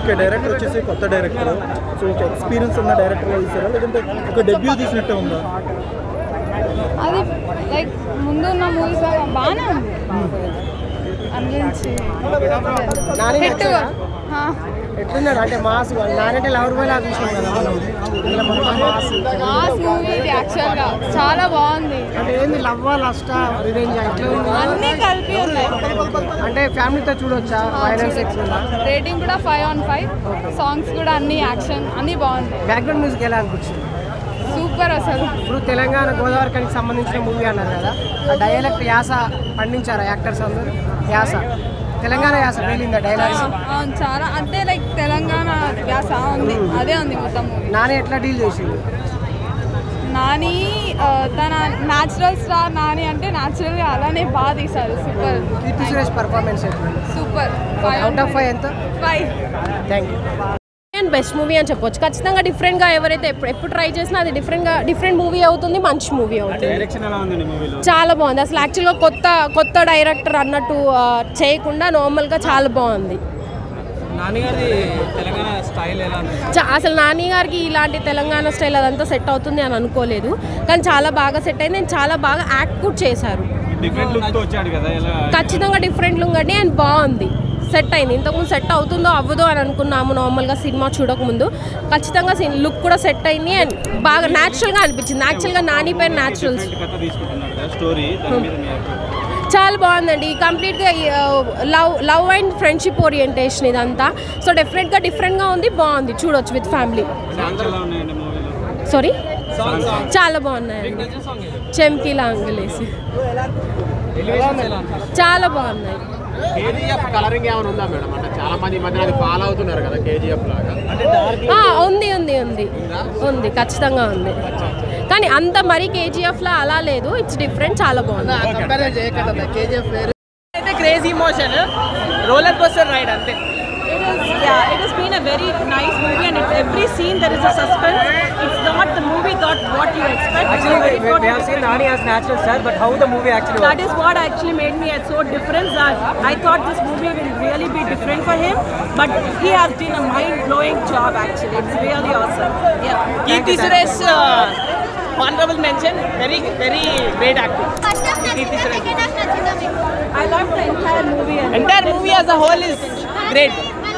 Okay director వచ్చేసి కొత్త director so ఒక ఎక్స్పీరియన్స్ ఉన్న డైరెక్టర్గా తీసారా లేదంటే ఒక డెబ్యూ తీసినట్టే ఉందా అది లైక్ ముందు ఉన్న మూవీస్ బాగానే ఉంది అందించి నాని హిట్ నచ్చదా? ఆ, ఎట్లున్నాడు అంటే మాస్ నానంటే లవర్ బాయ్ లాగా చూసినాం కదా మనం ఇందులో మొత్తం మాస్ మాస్ మూవీ ఇది యాక్చువల్గా చాలా బాగుంది అంటే ఏంది లవ్ లస్ట్ రివెంజ్ ఎట్లా ఉంది అన్నీ కలిపి ఉన్నాయి అంటే ఫ్యామిలీతో చూడొచ్చా వైలెన్స్ ఎట్లుందా రేటింగ్ కూడా ఫైవ్ ఆన్ ఫైవ్ సాంగ్స్ కూడా అన్ని యాక్షన్ అన్నీ బాగుంటాయి బ్యాక్గ్రౌండ్ మ్యూజిక్ ఎలా అనిపించింది సూపర్ అసలు ఇప్పుడు తెలంగాణ గోదావరికి సంబంధించిన మూవీ అన్నారు కదా ఆ డైలాగ్ యాస పండించారా యాక్టర్స్ అందరూ యాస తెలంగాణ యాస పేలిందా డైలాగ్స్ అవును చాలా అంటే లైక్ తెలంగాణ వ్యాస ఉంది అదే ఉంది మొత్తం మూవీ నాని ఎట్లా డీల్ చేసిండు నాని ఆ, తన న్యాచురల్ స్టార్ నాని అంటే న్యాచురల్గా అలానే బాగా తీశారు సూపర్ కీర్తి సురేష్ పర్ఫార్మెన్స్ ఎట్లా సూపర్ అవుట్ ఆఫ్ ఫైవ్ ఎంత five thank you and best movie అని చెప్పొచ్చు ఖచ్చితంగా డిఫరెంట్గా ఎవరైతే ఎప్పుడు ఎప్పుడు ట్రై చేసినా అది డిఫరెంట్గా డిఫరెంట్ మూవీ అవుతుంది మంచి మూవీ అవుతుంది డైరెక్షన్ ఎలా ఉందండి మూవీలో చాలా బాగుంది అసలు యాక్చువల్గా కొత్త కొత్త డైరెక్టర్ అన్నట్టు ఆ, చేయకుండా నార్మల్గా చాలా బాగుంది నాన్నగారి తెలంగాణ స్టైల్ ఎలా అనిపిస్తుంది చా- అసలు నాని గారికి ఇలాంటి తెలంగాణ స్టైల్ అదంతా సెట్ అవుతుంది అని అనుకోలేదు కానీ చాలా బాగా సెట్ అయింది నేను చాలా బాగా యాక్ట్ కూడా చేశారు డిఫరెంట్ లుక్ తో వచ్చాడు కదా ఎలా ఖచ్చితంగా డిఫరెంట్ లుక్ అండి అండ్ బాగుంది సెట్ అయింది ఇంతకుముందు సెట్ అవుతుందో అవ్వదో అని అనుకున్నాము నార్మల్గా సినిమా చూడకముందు ఖచ్చితంగా లుక్ కూడా సెట్ అయింది అండ్ బాగా న్యాచురల్గా అనిపించింది యాక్చువల్గా నాని పైన న్యాచురల్స్ డిఫరెంట్ కథ తీసుకుంటున్నాడు కదా స్టోరీ దాని మీద మీ అభిప్రాయం? చాలా బాగుందండి కంప్లీట్గా love love and friendship orientation ఇదంతా సో డెఫినెట్గా డిఫరెంట్గా ఉంది బాగుంది చూడొచ్చు విత్ ఫ్యామిలీ సాంగ్స్ ఎలా ఉన్నాయండి మూవీలో సారీ చాలా బాగున్నాయండి చెంకీలా అంగులేసి చాలా బాగున్నాయి కేజీఎఫ్ కలరింగ్ ఏమైనా ఉందా మేడం అంటే చాలా మంది ఈ మధ్యన అది ఫాలో అవుతున్నారు కదా కేజీఎఫ్ లాగా ఆ, ఉంది ఉంది ఉంది ఉంది ఖచ్చితంగా ఉంది కానీ అంత మరీ కేజీఎఫ్లా అలా లేదు ఇట్స్ డిఫరెంట్ చాలా బాగుంది కంపేర్ చేయకుండా కేజీఎఫ్ వేరు అయితే crazy motion roller coaster ride అంతే It is, yeah, it has been a very nice movie, and it's every scene there is a suspense. It's not the movie not what you expect. It's a very good- Nani as natural star, but how the movie actually That is what actually made me so different. That I thought this movie will really be different for him, but he has done a mind-blowing job. Actually, it's really awesome. Yeah. Keerthy Suresh honourable mention very very great acting Keerthy Suresh I loved the entire movie. And entire movie as a whole is great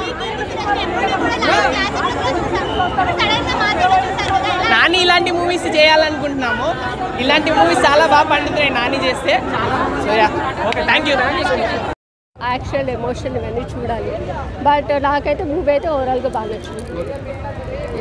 Nani ఇలాంటి movies చేయాలనుకుంటున్నాము ఇలాంటి movies చాలా బాగా పండుతున్నాయి నాని చేస్తే so yeah okay thank you thank you so much actual emotion ఇవన్నీ చూడాలి but నాకైతే మూవీ అయితే ఓవరాల్గా బాగా నచ్చింది